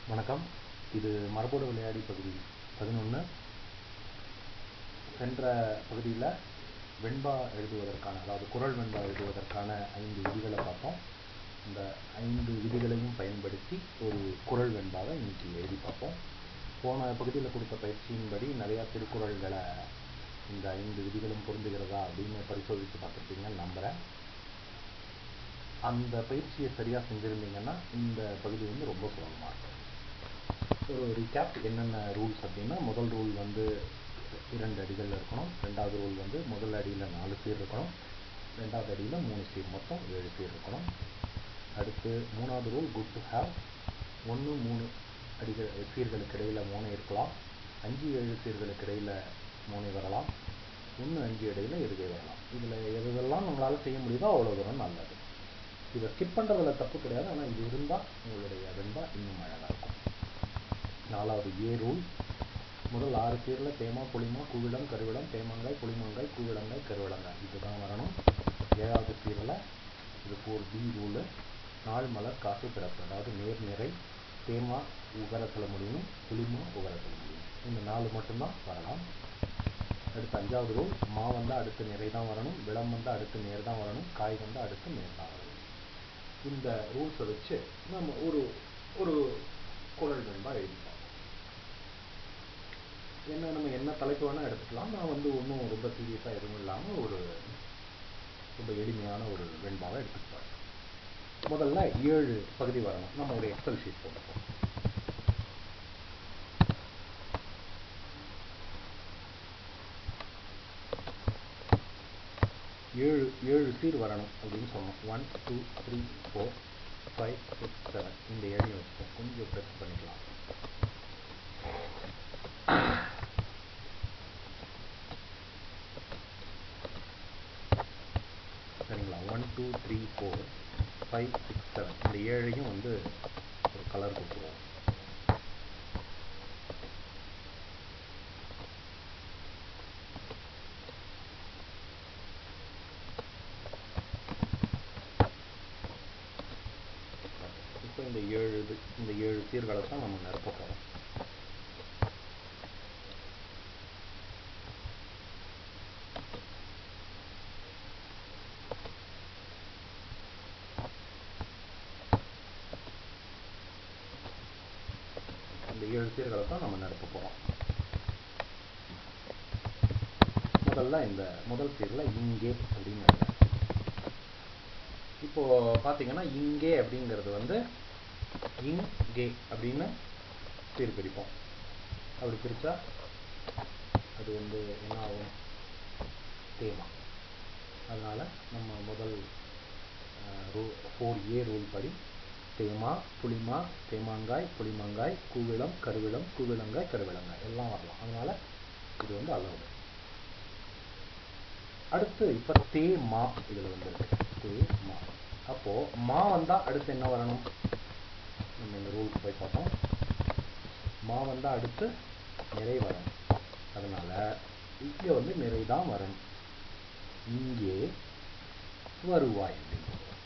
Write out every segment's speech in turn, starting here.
வணக்கம் இது மரபோடு விளையாடி பகுதி பதினொன்று சென்ற பகுதியில் வெண்பா எழுதுவதற்கான அதாவது குரல் வெண்பா எழுதுவதற்கான ஐந்து விதிகளை பார்த்தோம் இந்த ஐந்து விதிகளையும் பயன்படுத்தி ஒரு குரல் வெண்பாவை இன்னைக்கு எழுதி பார்ப்போம் போன பகுதியில் கொடுத்த பயிற்சியின்படி நிறையா திருக்குறள்களை இந்த ஐந்து விதிகளும் பொருந்துகிறதா அப்படின்னு பரிசோதித்து பார்த்துருப்பீங்கன்னு நம்புகிறேன் அந்த பயிற்சியை சரியாக செஞ்சுருந்தீங்கன்னா இந்த பகுதி வந்து ரொம்ப சுலபமாக இருக்கும் ஒரு ரீகேப் என்னென்ன ரூல்ஸ் அப்படின்னா முதல் ரூல் வந்து இரண்டு அடிகள் இருக்கணும் ரெண்டாவது ரூல் வந்து முதல் அடியில் நாலு சீர் இருக்கணும் ரெண்டாவது அடியில் மூணு சீர் மொத்தம் ஏழு சீர் இருக்கணும் அடுத்து மூணாவது ரூல் குட் டு ஹேவ் ஒன்று மூணு அடிகள் சீர்களுக்கு இடையில் மோனை இருக்கலாம் அஞ்சு ஏழு சீர்களுக்கு இடையில் மோனை வரலாம் ஒன்று அஞ்சு இடையில் எதுகை வரலாம் இதில் எதுவெல்லாம் நம்மளால் செய்ய முடியுதோ அவ்வளோ தூரம் நல்லது இதை ஸ்கிப் பண்ணுறதுல தப்பு கிடையாது ஆனால் இது இருந்தால் உங்களுடைய வெண்பா இன்னும் அழகாக இருக்கும் நாலாவது ஏ ரூல் முதல் ஆறு சீரில் தேமா புளிமா கூவிடம் கருவிடம் தேமாங்காய் புளிமாங்காய் கூவிடங்காய் கருவிடங்காய் இதுதான் வரணும் ஏழாவது சீரில் இது ஃபோர் பி ரூலு நாள் மலர் காசு பிறப்பு அதாவது நேர் நிறை தேமா உகரத்தில் முடியும் புளிமா உகரத்தில் முடியும் இந்த நாலு மட்டும்தான் வரலாம் அடுத்து அஞ்சாவது ரூல் மா வந்தால் அடுத்து நிறை தான் வரணும் விளம் வந்தால் அடுத்து நேர் தான் வரணும் காய் வந்தால் அடுத்து நேர் தான் வரணும் இந்த ரூல்ஸை வச்சு நம்ம ஒரு ஒரு குரல் வெண்பா எழுதிப்போம் என்ன நம்ம என்ன தலைப்பு வேணால் எடுத்துக்கலாம் நான் வந்து ஒன்றும் ரொம்ப சீரியஸாக எதுவும் இல்லாமல் ஒரு ரொம்ப எளிமையான ஒரு வெண்பாவை எடுத்துக்கிட்டோம் முதல்ல ஏழு பகுதி வரணும் நம்ம ஒரு எக்ஸல் ஷீட் போட்டுப்போம் ஏழு ஏழு சீர் வரணும் அப்படின்னு சொன்னோம் one two three four five six seven இந்த ஏழையும் வச்சுப்போம் கொஞ்சம் ப்ரெஸ் பண்ணிக்கலாம் சரிங்களா one two three four five six seven இந்த ஏழையும் வந்து ஒரு கலர் கொடுத்துருவோம் இப்போ இந்த ஏழு இது இந்த ஏழு சீர்களை தான் நம்ம நிரப்ப போகிறோம் இந்த ஏழு சீர்களை தான் நம்ம நிரப்ப போகிறோம் முதல்ல இந்த முதல் சீரில் இங்கே அப்படின்னு எழுதுறேன் இப்போ பார்த்தீங்கன்னா இங்கே அப்படிங்கிறது வந்து இங்கே அப்படின்னு சீர் பிரிப்போம் அப்படி பிரித்தா அது வந்து என்ன ஆகும் தேமா அதனால் நம்ம முதல் ரூ ஃபோர் ஏ ரூல் படி தேமா புளிமா தேமாங்காய் புளிமாங்காய் கூவிளம் கருவிளம் கூவிளங்காய் கருவிளங்காய் எல்லாம் வரலாம் அதனால் இது வந்து அளவு அடுத்து இப்போ தே மா இதில் வந்துருக்கு தே மா அப்போது மா வந்தால் அடுத்து என்ன வரணும் நம்ம இந்த ரூலுக்கு போய் பார்த்தோம் மா வந்தால் அடுத்து நிறை வரணும் அதனால் இங்கே வந்து நிறை தான் வரணும் இங்கே வருவாய் அப்படின்னு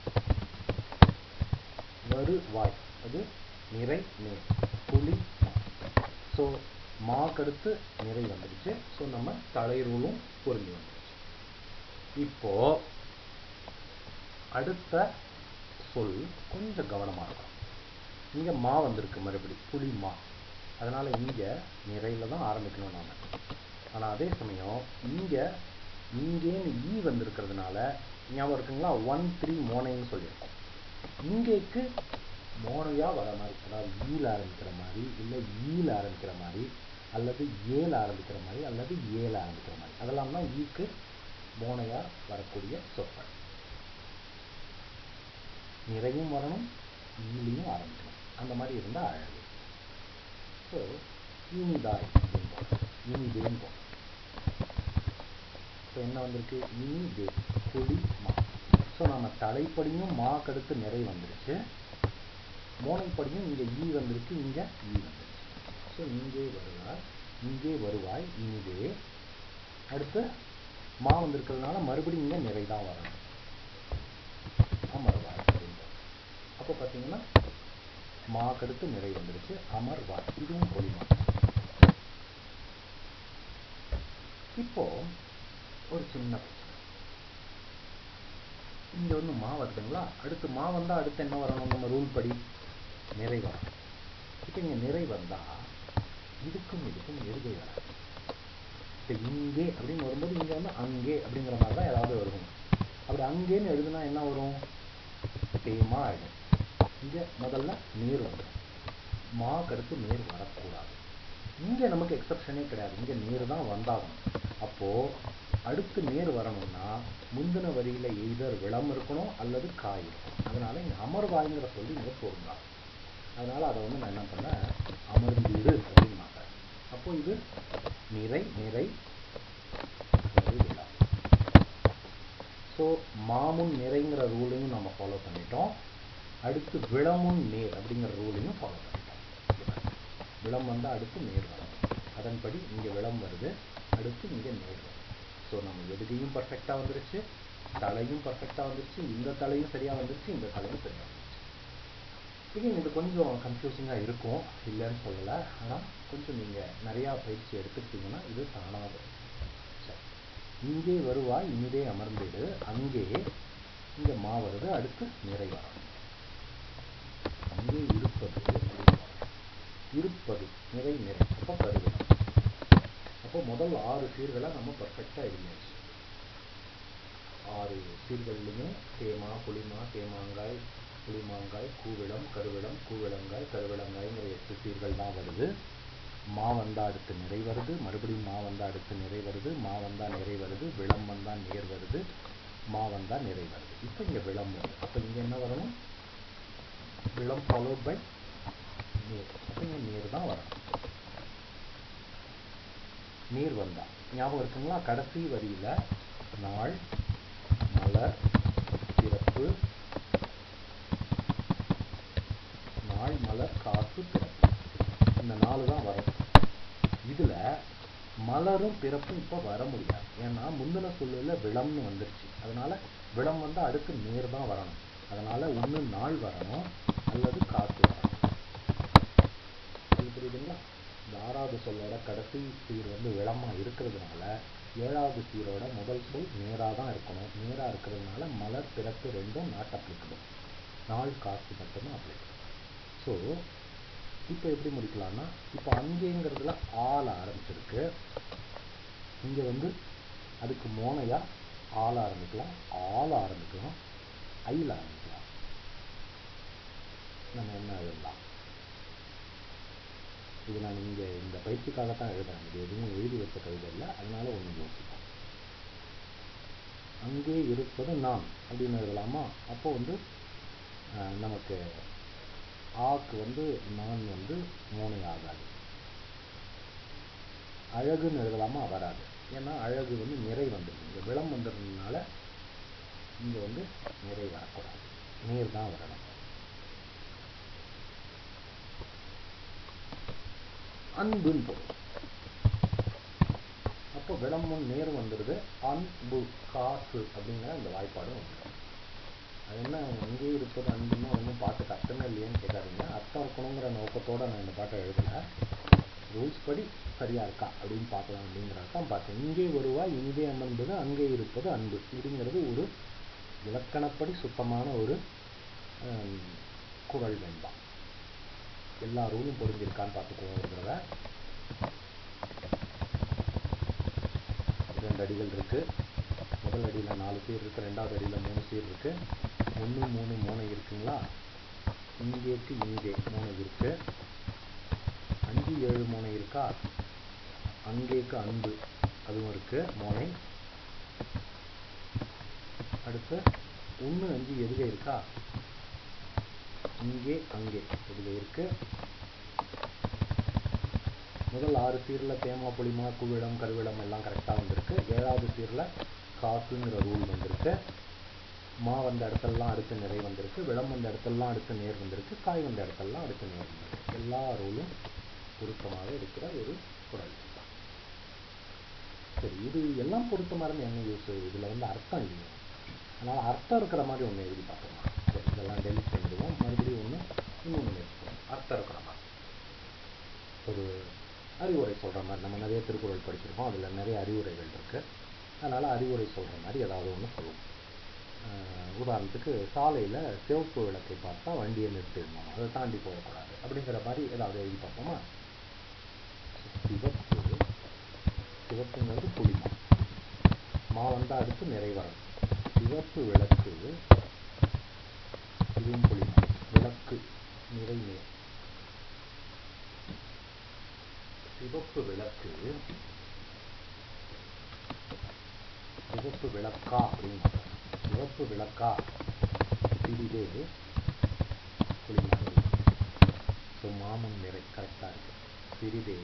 வருவாய் அது நிறை நேர் புலி ஸோ மாக்கடுத்து நிறை வந்துடுச்சு ஸோ நம்ம தலை ரூலும் பொருந்தி வந்துடுச்சு இப்போ அடுத்த சொல் கொஞ்சம் கவனமாக இருக்கும் இங்கே மா வந்திருக்கு மறுபடி புளி மா அதனால் இங்கே நிறையில் தான் ஆரம்பிக்கணும் நாம் ஆனால் அதே சமயம் இங்கே இங்கேன்னு ஈ வந்திருக்கிறதுனால ஞாபகம் இருக்குங்களா ஒன் த்ரீ மோனைன்னு சொல்லியிருக்கோம் இங்கேக்கு மோனையாக வர மாதிரி அதாவது ஈல ஆரம்பிக்கிற மாதிரி இல்லை ஈல ஆரம்பிக்கிற மாதிரி அல்லது ஏல ஆரம்பிக்கிற மாதிரி அல்லது ஏல ஆரம்பிக்கிற மாதிரி அதெல்லாம் தான் ஈக்கு மோனையாக வரக்கூடிய சொற்கள் நிறையும் வரணும் ஈலையும் ஆரம்பிக்கணும் அந்த மாதிரி இருந்தால் அழகு ஸோ இனிதாய் அப்படின்போம் இனிதேன்போம் இப்போ என்ன வந்திருக்கு இனிதே புளி மா ஸோ நம்ம தலைப்படியும் மா கடுத்து நிறை வந்துருச்சு மோனைப்படியும் இங்கே ஈ வந்திருக்கு இங்கே ஈ வந்துருச்சு ஸோ இங்கே வருவாய் இங்கே வருவாய் இனிதே அடுத்து மா வந்திருக்கிறதுனால மறுபடியும் இங்கே நிறை தான் வரணும் அமர்வாய் அப்படின்போம் அப்போ பார்த்தீங்கன்னா மாக்கடுத்து நிறை வந்துருச்சு அமர்வாய் இதுவும் பொலிமா இப்போ ஒரு சின்ன பிரச்சனை இங்க வந்து மா வருதுங்களா அடுத்து மா வந்தா அடுத்து என்ன வரணும் நம்ம ரூல் படி நிறை வரணும் இப்போ இங்க நிறை வந்தா இதுக்கும் இதுக்கும் எதுகை வராது இப்போ இங்கே அப்படின்னு வரும்போது இங்க வந்து அங்கே அப்படிங்கிற மாதிரி தான் ஏதாவது வரும் அப்படி அங்கேன்னு எழுதுனா என்ன வரும் தேமா ஆயிடும் இங்க முதல்ல நீர் வந்துடும் மாக்கு அடுத்து நீர் வரக்கூடாது இங்க நமக்கு எக்ஸப்ஷனே கிடையாது இங்க நீர் தான் வந்தாகணும் அப்போ அடுத்து நீர் வரணும்னா முந்தின வரியில எய்தர் விளம் இருக்கணும் அல்லது காய் இருக்கணும் அதனால இங்க அமர்வாய்ங்கிற சொல்லி இங்க பொருந்தாகும் அதனால அதை வந்து நான் என்ன பண்ணேன் அமர்ந்தீடு அப்படின்னு மாட்டேன் அப்போ இது நிறை நிறை விழா ஸோ மாமுன் நிறைங்கிற ரூலையும் நம்ம ஃபாலோ பண்ணிட்டோம் அடுத்து விளமுன் நேர் அப்படிங்கிற ரூலையும் ஃபாலோ பண்ணிட்டோம் விளம் வந்தால் அடுத்து நேர் வரும் அதன்படி இங்கே விளம் வருது அடுத்து இங்கே நேர் வரும் ஸோ நம்ம எதுகையும் பர்ஃபெக்டாக வந்துருச்சு தலையும் பர்ஃபெக்டாக வந்துருச்சு இந்த தலையும் சரியாக வந்துருச்சு இந்த தலையும் சரியாக வந்துருச்சு again இது கொஞ்சம் கன்ஃபியூசிங்காக இருக்கும் இல்லைன்னு சொல்லலை ஆனால் கொஞ்சம் நீங்கள் நிறையா பயிற்சி எடுத்துக்கிட்டீங்கன்னா இது தானாக வரும் சரி இங்கே வருவாய் இங்கே அமர்ந்திடு அங்கே இங்கே மா வருது அடுத்து நிறை வரணும் அங்கே இருப்பது அப்படின்னு வரணும். இருப்பது நிறை நிறை அப்போ கருவிடம் அப்போ முதல் ஆறு சீர்களை நம்ம பர்ஃபெக்டாக எழுதியாச்சு ஆறு சீர்கள்லையுமே தேமா புளிமா தேமாங்காய் புளிமாங்காய் கூவிளம் கருவிளம் கூவிளங்காய் கருவிளங்காய்ங்கிற எட்டு சீர்கள் தான் வருது மா வந்தா அடுத்து நிறை வருது மறுபடியும் மா வந்தா அடுத்து நிறை வருது மா வந்தா நிறை வருது விளம் வந்தா நேர் வருது மா வந்தா நிறை வருது இப்போ இங்க விளம் வருது அப்போ இங்க என்ன வரணும் விளம் ஃபாலோட் பை நீர் அப்போ இங்க நீர் தான் வரணும் நீர் வந்தா ஞாபகம் இருக்குங்களா கடைசி வரியில நாள் மலர் பிறப்பு நாள் மலர் காசு பிறப்பு இந்த நாலு தான் வரும் இதுல மலரும் பிறப்பும் இப்ப வர முடியாது ஏன்னா முந்தின சொல்லுல விளம்னு வந்துருச்சு அதனால விளம் வந்தா அடுத்து நேர் தான் வரணும் அதனால ஒண்ணு நாள் வரணும் அல்லது காசு வரணும் இது புரியுதுங்களா இந்த ஆறாவது சொல்லோட கடைசி சீர் வந்து விளமா இருக்கிறதுனால ஏழாவது சீரோட முதல் சொல் நேரா தான் இருக்கணும் நேரா இருக்கிறதுனால மலர் பிறப்பு ரெண்டும் நாட் அப்ளிகபிள் நாள் காசு மட்டும்தான் அப்ளிகபிள் ஸோ இப்போ எப்படி முடிக்கலாம்னா இப்போ அங்கேங்கிறதுல ஆள் ஆரம்பிச்சிருக்கு இங்க வந்து அதுக்கு மோனையா ஆள் ஆரம்பிக்கலாம் ஆள் ஆரம்பிக்கலாம் ஐல ஆரம்பிக்கலாம் நம்ம என்ன எழுதலாம் இது நான் இங்க இந்த பயிற்சிக்காகத்தான் எழுதுறேன் இது எதுவும் எழுதி வச்ச கவிதை இல்லை அதனால ஒண்ணு யோசிப்போம் அங்கே இருப்பது நான் அப்படின்னு எழுதலாமா அப்போ வந்து அஹ், நமக்கு ஆக்கு வந்து நான் வந்து மூனை ஆகாது அழகுன்னு எழுதலாமா வராது ஏன்னா அழகு வந்து நிறை வந்துருக்கு இங்க விளம் வந்ததுனால இங்க வந்து நிறை வரக்கூடாது நீர் தான் வரணும் அன்புன்னு போடும் அப்போ விளம்பும் நேர் வந்துடுது அன்பு காசு அப்படிங்கிற அந்த வாய்ப்பாடும் வந்துடும் அது என்ன அங்கே இருப்பது அன்புன்னா ஒன்றும் பாட்டு கஷ்டமே இல்லையேன்னு கேட்காதீங்க அர்த்தம் இருக்கணுங்கிற நோக்கத்தோட நான் இந்த பாட்டை எழுதல ரூல்ஸ் படி சரியா இருக்கா அப்படின்னு பார்க்கலாம் அப்படிங்கிறது தான் பார்த்தேன் இங்கே வருவாய் இங்கே அமர்ந்தது அங்கே இருப்பது அன்பு இதுங்கிறது ஒரு இலக்கணப்படி சுத்தமான ஒரு ஆம், குறள் வெண்பா எல்லா ரூலும் பொருந்திருக்கான்னு பார்த்துக்குவோம் ஒரு தடவை ரெண்டு அடிகள் இருக்கு முதல் அடியில் நாலு சீர் இருக்கு ரெண்டாவது அடியில் மூணு சீர் இருக்கு ஒன்று மூணு மூணு இருக்குங்களா இங்கேக்கு இங்கே மூணு இருக்கு அஞ்சு ஏழு மூணு இருக்கா அங்கேக்கு அன்பு அதுவும் இருக்கு மோனை அடுத்து ஒன்று அஞ்சு எதுகை இருக்கா இங்கே அங்கே எதுகை இருக்கு முதல் ஆறு சீரில் தேமா புளிமா குவிடம் கருவிடம் எல்லாம் கரெக்டாக வந்திருக்கு ஏழாவது சீரில் காசுங்கிற ரூல் வந்திருக்கு மா வந்த இடத்தெல்லாம் அடுத்து நிறை வந்திருக்கு விளம் வந்த இடத்தெல்லாம் அடுத்து நேர் வந்திருக்கு காய் வந்த இடத்தெல்லாம் அடுத்து நேர் வந்திருக்கு எல்லா ரூலும் பொருத்தமாக இருக்கிற ஒரு குரல் சரி இது எல்லாம் பொருத்தமாக இருந்து என்ன யூஸ் இதில் வந்து அர்த்தம் இல்லையே அதனால் அர்த்தம் இருக்கிற மாதிரி ஒன்று எழுதி பார்க்கலாம் சரி இதெல்லாம் டெலிட் பண்ணிடுவோம் மறுபடியும் ஒன்று இன்னொன்று எடுத்துக்கலாம் ஒரு அறிவுரை சொல்கிற மாதிரி நம்ம நிறைய திருக்குறள் படிச்சிருக்கோம் அதில் நிறைய அறிவுரைகள் இருக்குது அதனால் அறிவுரை சொல்கிற மாதிரி ஏதாவது ஒன்று சொல்லுவோம் உதாரணத்துக்கு சாலையில் சிவப்பு விளக்கை பார்த்தா வண்டியை நிறுத்திடணும் அதை தாண்டி போகக்கூடாது அப்படிங்கிற மாதிரி ஏதாவது எழுதி பார்ப்போமா சிவப்பு சிவப்புங்கிறது புளிமா மா வந்தால் அடுத்து நிறைவரம் சிவப்பு விளக்கு இதுவும் புளிமா விளக்கு நிறை நேர் சிவப்பு விளக்கு சிவப்பு விளக்கா அப்படின்னு சிவப்பு விளக்கா சிறிதே புளிமாக ஸோ மாமன் நிறை கரெக்டாக இருக்கு சிறிதே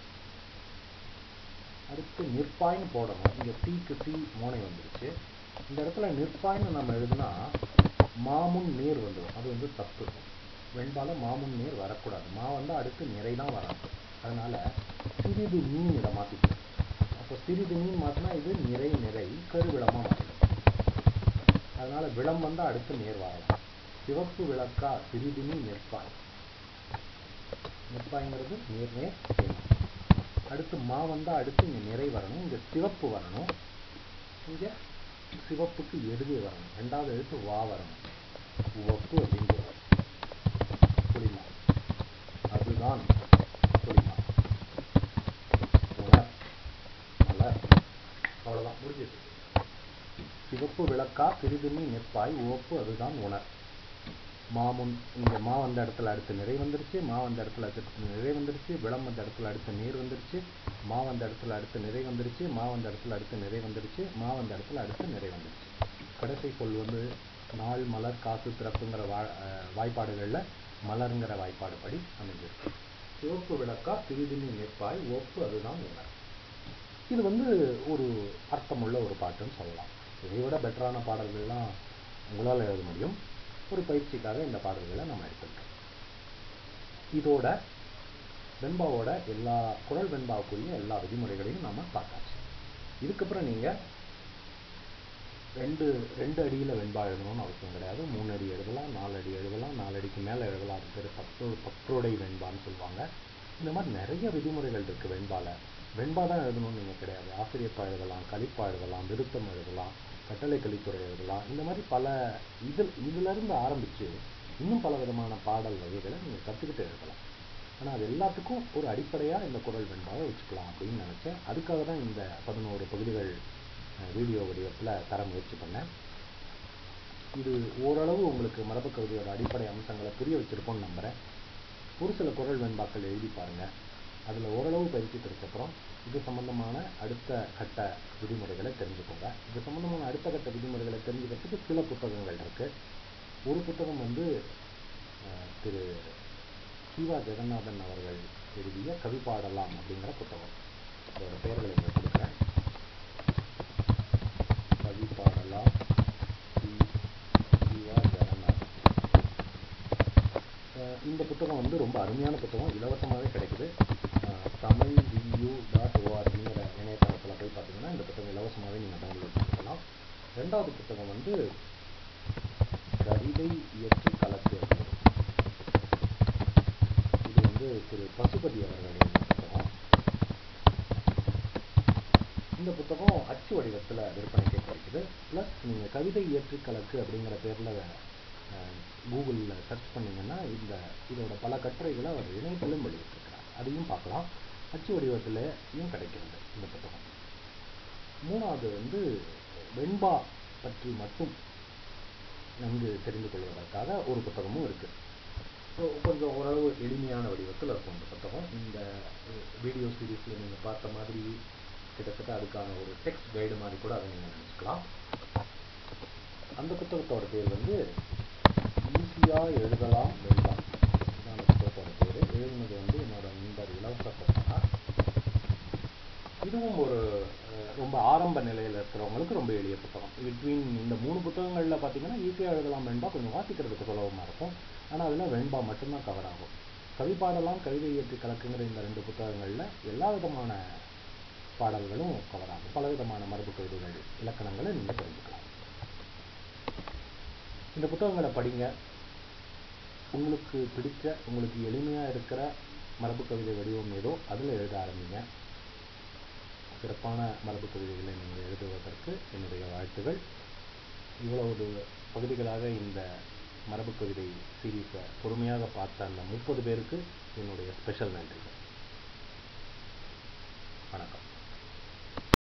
அடுத்து நிற்பாய்னு போடணும் இங்கே தீக்கு தீ மோனை வந்துருச்சு இந்த இடத்துல நிற்பாய்னு நம்ம எழுதுனா மாமுன் நீர் வந்துடும் அது வந்து தப்பு வெண்பால மாமுன் நீர் வரக்கூடாது மா வந்தால் அடுத்து நிறை தான் வரணும் அதனால சிறிது மீன் இதை மாற்றிக்கணும் அப்போ சிறிது மீன் மாற்றினா இது நிறை நிறை கருவிளமாக மாறிடும் அதனால விளம் வந்தால் அடுத்து நேர் வரலாம் சிவப்பு விளக்கா சிறிது மீன் நிற்பாய் நிற்பாய்ங்கிறது நேர் நேர் சேமம் அடுத்து மா வந்தால் அடுத்து இங்கே நிறை வரணும் இங்கே சிவப்பு வரணும் இங்கே சிவப்புக்கு எருதே வரணும் ரெண்டாவது எழுத்து வா வரணும் உவப்பு அப்படின்னு புளிமா அதுதான் புளிமா உணர் மலர் அவ்வளோதான் முடிஞ்சது சிவப்பு விளக்கா சிறிதுமி நிற்பாய் உவப்பு அதுதான் உணர் மாமுன் இங்கே மா வந்த இடத்துல அடுத்து நிறை வந்துருச்சு மா வந்த இடத்துல அடுத்து நிறை வந்துருச்சு விளம் வந்த இடத்துல அடுத்து நீர் வந்துருச்சு மா வந்த இடத்துல அடுத்து நிறை வந்துருச்சு மா வந்த இடத்துல அடுத்து நிறை வந்துருச்சு மா வந்த இடத்துல அடுத்து நிறை வந்துருச்சு கடைசி சொல் வந்து நாள் மலர் காசு திறப்புங்கிற வா வாய்ப்பாடுகளில் மலருங்கிற வாய்ப்பாடு படி அமைஞ்சிருக்கு சிவப்பு விளக்கா சிறிதுமி நிற்பாய் ஒப்பு அதுதான் உணர் இது வந்து ஒரு அர்த்தமுள்ள ஒரு பாட்டுன்னு சொல்லலாம் இதை விட பெட்டரான பாடல்கள்லாம் உங்களால் எழுத முடியும் ஒரு பயிற்சிக்காக இந்த பாடல்களை நம்ம எடுத்துருக்கோம் இதோட வெண்பாவோட எல்லா குரல் வெண்பாவுக்குரிய எல்லா விதிமுறைகளையும் நாம பார்த்தாச்சு இதுக்கப்புறம் நீங்கள் ரெண்டு ரெண்டு அடியில் வெண்பா எழுதணும்னு அவசியம் கிடையாது மூணு அடி எழுதலாம் நாலு அடி எழுதலாம் நாலு அடிக்கு மேலே எழுதலாம் அது பேர் பற்றோ பற்றோடை வெண்பான்னு சொல்லுவாங்க இந்த மாதிரி நிறைய விதிமுறைகள் இருக்குது வெண்பால வெண்பா தான் எழுதணும்னு நீங்கள் கிடையாது ஆசிரியப்பா எழுதலாம் கலிப்பா எழுதலாம் விருத்தம் எழுதலாம் கட்டளை கலித்துறை எழுதலாம் இந்த மாதிரி பல இதில் இதிலிருந்து ஆரம்பித்து இன்னும் பல விதமான பாடல் வகைகளை நீங்கள் கற்றுக்கிட்டு எழுதலாம் ஆனால் அது எல்லாத்துக்கும் ஒரு அடிப்படையாக இந்த குரல் வெண்பாவை வச்சுக்கலாம் அப்படின்னு நினச்சேன் அதுக்காக தான் இந்த பதினோரு பகுதிகள் வீடியோ வடிவத்தில் தர முயற்சி பண்ணேன் இது ஓரளவு உங்களுக்கு மரபு கவிதையோட அடிப்படை அம்சங்களை புரிய வச்சுருக்கோன்னு நம்புகிறேன் ஒரு சில குரல் வெண்பாக்கள் எழுதி பாருங்கள் அதில் ஓரளவு பயிற்சி கிடைச்சப்புறம் இது சம்பந்தமான அடுத்த கட்ட விதிமுறைகளை தெரிஞ்சுக்கோங்க இது சம்பந்தமான அடுத்த கட்ட விதிமுறைகளை தெரிஞ்சுக்கிறதுக்கு சில புத்தகங்கள் இருக்குது ஒரு புத்தகம் வந்து திரு சிவா ஜெகநாதன் அவர்கள் எழுதிய கவி பாடலாம் அப்படிங்கிற புத்தகம் அதோட பெயர்களை இங்கே கொடுக்குறேன் கவி பாடலாம் சிவா ஜெகநாதன் இந்த புத்தகம் வந்து ரொம்ப அருமையான புத்தகம் இலவசமாகவே கிடைக்குது தமிழ் வியூ டாட் ஓஆர்ஜிங்கிற இணையதளத்தில் போய் பார்த்தீங்கன்னா இந்த புத்தகம் இலவசமாகவே நீங்கள் டவுன்லோட் பண்ணிக்கலாம் ரெண்டாவது புத்தகம் வந்து கவிதை இயற்று கலக்கு இது வந்து திரு பசுபதி அவர்கள் எழுதிய புத்தகம் இந்த புத்தகம் அச்சு வடிவத்தில் விற்பனைக்கு கிடைக்குது ப்ளஸ் நீங்கள் கவிதை இயற்று கலக்கு அப்படிங்கிற பேரில் கூகுளில் சர்ச் பண்ணிங்கன்னா இந்த இதோட பல கட்டுரைகளை அவர் இணையத்திலும் வெளியிட்டிருக்கிறார் அதையும் பார்க்கலாம் அச்சு வடிவத்திலையும் கிடைக்கிறது இந்த புத்தகம் மூணாவது வந்து வெண்பா பற்றி மட்டும் நன்கு தெரிந்து கொள்வதற்காக ஒரு புத்தகமும் இருக்குது ஸோ கொஞ்சம் ஓரளவு எளிமையான வடிவத்தில் இருக்கும் இந்த புத்தகம் இந்த வீடியோ சீரீஸில் நீங்கள் பார்த்த மாதிரி கிட்டத்தட்ட அதுக்கான ஒரு டெக்ஸ்ட் கைடு மாதிரி கூட அதை நீங்கள் நினச்சிக்கலாம் அந்த புத்தகத்தோட பேர் வந்து ஈஸியாக எழுதலாம் வெண்பா அந்த புத்தகத்தோட பேர் எழுதுனது வந்து என்னோட நண்பர் இலவச புத்தகா இதுவும் ஒரு ரொம்ப ஆரம்ப நிலையில் இருக்கிறவங்களுக்கு ரொம்ப எளிய புத்தகம் பிட்வீன் இந்த மூணு புத்தகங்களில் பார்த்தீங்கன்னா ஈஸியாக எழுதலாம் வெண்பா கொஞ்சம் வாசிக்கிறதுக்கு சுலபமாக இருக்கும் ஆனால் அதில் வெண்பா மட்டும்தான் கவர் ஆகும் கவி பாடலாம் கவிதை இயற்றி கலக்குங்கிற இந்த ரெண்டு புத்தகங்களில் எல்லா விதமான பாடல்களும் கவர் ஆகும் பல விதமான மரபு கவிதைகள் இலக்கணங்களை நீங்கள் தெரிஞ்சுக்கலாம் இந்த புத்தகங்களை படிங்க உங்களுக்கு பிடிச்ச உங்களுக்கு எளிமையாக இருக்கிற மரபு கவிதை வடிவம் ஏதோ அதில் எழுத ஆரம்பிங்க சிறப்பான மரபு கவிதைகளை நீங்கள் எழுதுவதற்கு என்னுடைய வாழ்த்துகள் இவ்வளவு பகுதிகளாக இந்த மரபு கவிதை சீரீஸை பொறுமையாக பார்த்த அந்த முப்பது பேருக்கு என்னுடைய ஸ்பெஷல் நன்றிகள் வணக்கம்